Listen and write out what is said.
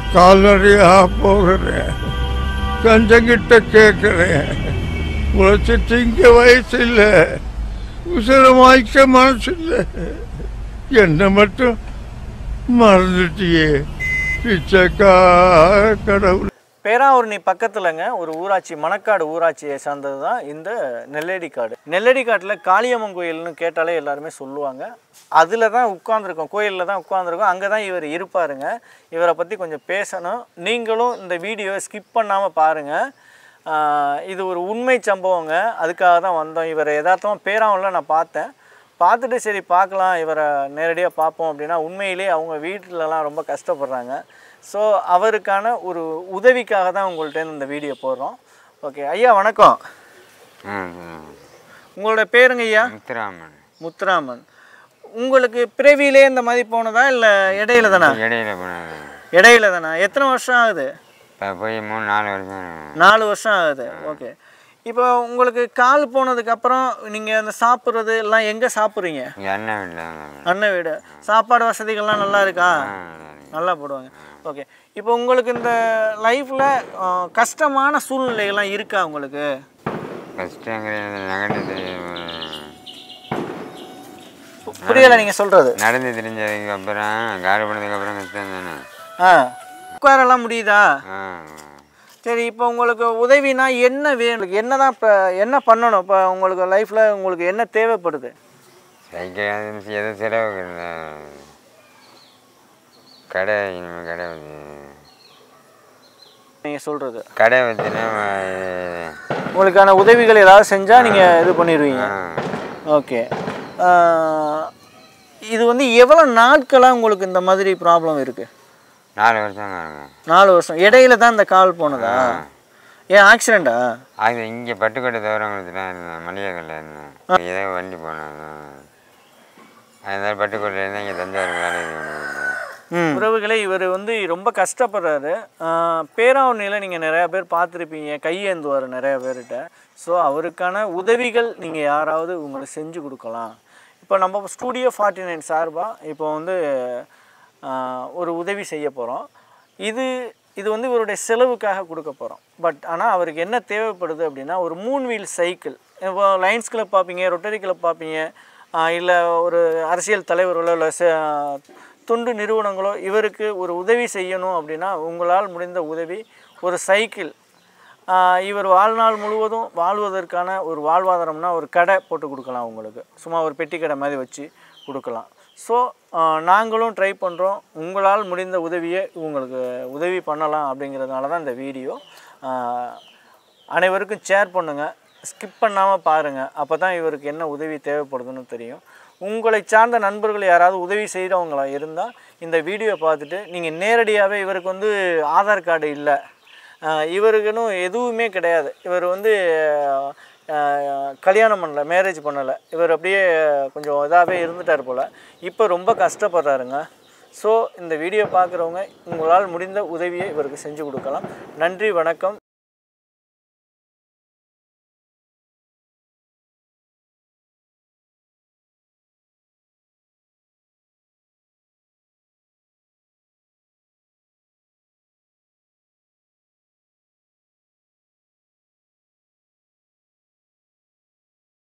கால்நடையாக போகிறேன் கஞ்சங்கிட்ட கேட்குறேன் உழைச்சி திங்க வயசு இல்லை உசுறு வாய்க்க மனசு இல்லை என்னை மட்டும் மறந்துட்டியே பிச்சைக்கா கடவுள் பேராவூரணி பக்கத்துலங்க ஒரு ஊராட்சி மணக்காடு ஊராட்சியை சார்ந்தது தான் இந்த நெல்லடி காடு நெல்லடி காட்டில் காளியம்மன் கோயில்னு கேட்டாலே எல்லாருமே சொல்லுவாங்க அதில் தான் உட்காந்துருக்கோம் கோயிலில் தான் உட்காந்துருக்கோம் அங்கே தான் இவர் இருப்பாருங்க இவரை பற்றி கொஞ்சம் பேசணும் நீங்களும் இந்த வீடியோவை ஸ்கிப் பண்ணாமல் பாருங்கள் ஆஹ் இது ஒரு உண்மை சம்பவங்க அதுக்காக தான் வந்தோம் இவரை யதார்த்தமாக பேராவூரில் நான் பார்த்தேன் பார்த்துட்டு சரி பார்க்கலாம் இவரை நேரடியாக பார்ப்போம் அப்படின்னா உண்மையிலே அவங்க வீட்டிலலாம் ரொம்ப கஷ்டப்படுறாங்க ஸோ அவருக்கான ஒரு உதவிக்காக தான் உங்கள்கிட்ட இந்த வீடியோ போடுறோம் ஓகே ஐயா வணக்கம் உங்களோட பேருங்க ஐயா முத்துராமன் முத்துராமன் உங்களுக்கு பிறவியிலே இந்த மாதிரி போனதா இல்லை இடையில தானா இடையில போனது இடையில தானா எத்தனை வருஷம் ஆகுது இப்போ போய் மூணு நாலு வருஷம் இருக்கும். நாலு வருஷம் ஆகுது ஓகே இப்போ உங்களுக்கு கால் போனதுக்கப்புறம் நீங்கள் அந்த சாப்பிட்றது எல்லாம் எங்கே சாப்பிட்றீங்க இங்கே அண்ணன் வீட்டில் இருந்தாங்க அண்ணன் வீடு சாப்பாடு வசதிகள்லாம் நல்லா இருக்கா நல்லா போடுவாங்க ஓகே இப்போ உங்களுக்கு இந்த லைஃப்பில் கஷ்டமான சூழ்நிலைகள்லாம் இருக்கா உங்களுக்கு கஷ்டங்கிறது நகர்ந்து பு- புரியல நீங்கள் சொல்கிறது நடந்து தெரிஞ்சதுக்கு அப்புறம் காடு போனதுக்கு அப்புறம் கஷ்டம் தானே ஆ உட்காரெல்லாம் முடியுதா ஆ சரி இப்போ உங்களுக்கு உதவினா என்ன வேணும் என்ன தான் இப்போ என்ன பண்ணணும் இப்போ உங்களுக்கு லைஃப்பில் உங்களுக்கு என்ன தேவைப்படுது சைக்கிள் இருந்துச்சு எதுவும் செலவுக்கு இல்லை கடை இனிமேல் கடை வச்சு நீங்கள் சொல்கிறது கடை வச்சுன்னா உங்களுக்கான உதவிகள் ஏதாவது செஞ்சால் நீங்கள் இது பண்ணிடுவீங்க ஓகே இது வந்து எவ்வளோ நாட்களாக உங்களுக்கு இந்த மாதிரி ப்ராப்ளம் இருக்குது நாலு வருஷம் இருக்கும் நாலு வருஷம் இடையில தான் இந்த கால் போனதா ஏன் ஆக்சிடெண்ட்டா அது இங்கே பட்டுக்கோட்டை தவிரங்குளத்துலாம் இருந்தேன் மளிகை கடையில் இருந்தேன் ஏதோ வண்டி போனேன் அதனால பட்டுக்கோட்டையில் இருந்தால் இங்கே தஞ்சாவூர் வேலை இது பண்ணி உறவுகளே இவர் வந்து ரொம்ப கஷ்டப்படுறாரு பேராவணியில் நீங்கள் நிறையா பேர் பார்த்துருப்பீங்க கையேந்துவார் நிறையா பேர்கிட்ட ஸோ அவருக்கான உதவிகள் நீங்கள் யாராவது உங்களுக்கு செஞ்சு கொடுக்கலாம் இப்போ நம்ம ஸ்டூடியோ ஃபார்ட்டி நைன் சார்பாக இப்போ வந்து ஆஹ், ஒரு உதவி செய்ய போகிறோம் இது இது வந்து இவருடைய செலவுக்காக கொடுக்க போகிறோம் பட் ஆனால் அவருக்கு என்ன தேவைப்படுது அப்படின்னா ஒரு மூணு வீல் சைக்கிள் இப்போ லைன்ஸ் கிளப் பார்ப்பீங்க ரொட்டரி கிளப் பார்ப்பீங்க இல்லை ஒரு அரசியல் தலைவர்களோ இல்லை தொண்டு நிறுவனங்களோ இவருக்கு ஒரு உதவி செய்யணும் அப்படின்னா உங்களால் முடிந்த உதவி ஒரு சைக்கிள் ஆஹ் இவர் வாழ்நாள் முழுவதும் வாழ்வதற்கான ஒரு வாழ்வாதாரம்னா ஒரு கடை போட்டு கொடுக்கலாம் உங்களுக்கு சும்மா ஒரு பெட்டி கடை மாதிரி வச்சு கொடுக்கலாம் ஸோ நாங்களும் ட்ரை பண்ணுறோம் உங்களால் முடிந்த உதவியை உங்களுக்கு உதவி பண்ணலாம் அப்படிங்கிறதுனால தான் இந்த வீடியோ அனைவருக்கும் ஷேர் பண்ணுங்கள் ஸ்கிப் பண்ணாமல் பாருங்கள் அப்போ தான் இவருக்கு என்ன உதவி தேவைப்படுதுன்னு தெரியும் உங்களை சார்ந்த நண்பர்கள் யாராவது உதவி செய்கிறவங்களா இருந்தால் இந்த வீடியோ பார்த்துட்டு நீங்கள் நேரடியாகவே இவருக்கு வந்து ஆதார் கார்டு இல்லை ஆஹ் இவருக்குன்னு எதுவுமே கிடையாது இவர் வந்து ஆஹ் கல்யாணம் பண்ணல மேரேஜ் பண்ணலை இவர் அப்படியே கொஞ்சம் இதாகவே இருந்துட்டார் போல் இப்போ ரொம்ப கஷ்டப்படுறாருங்க ஸோ இந்த வீடியோ பார்க்குறவங்க உங்களால் முடிந்த உதவியை இவருக்கு செஞ்சு கொடுக்கலாம் நன்றி வணக்கம்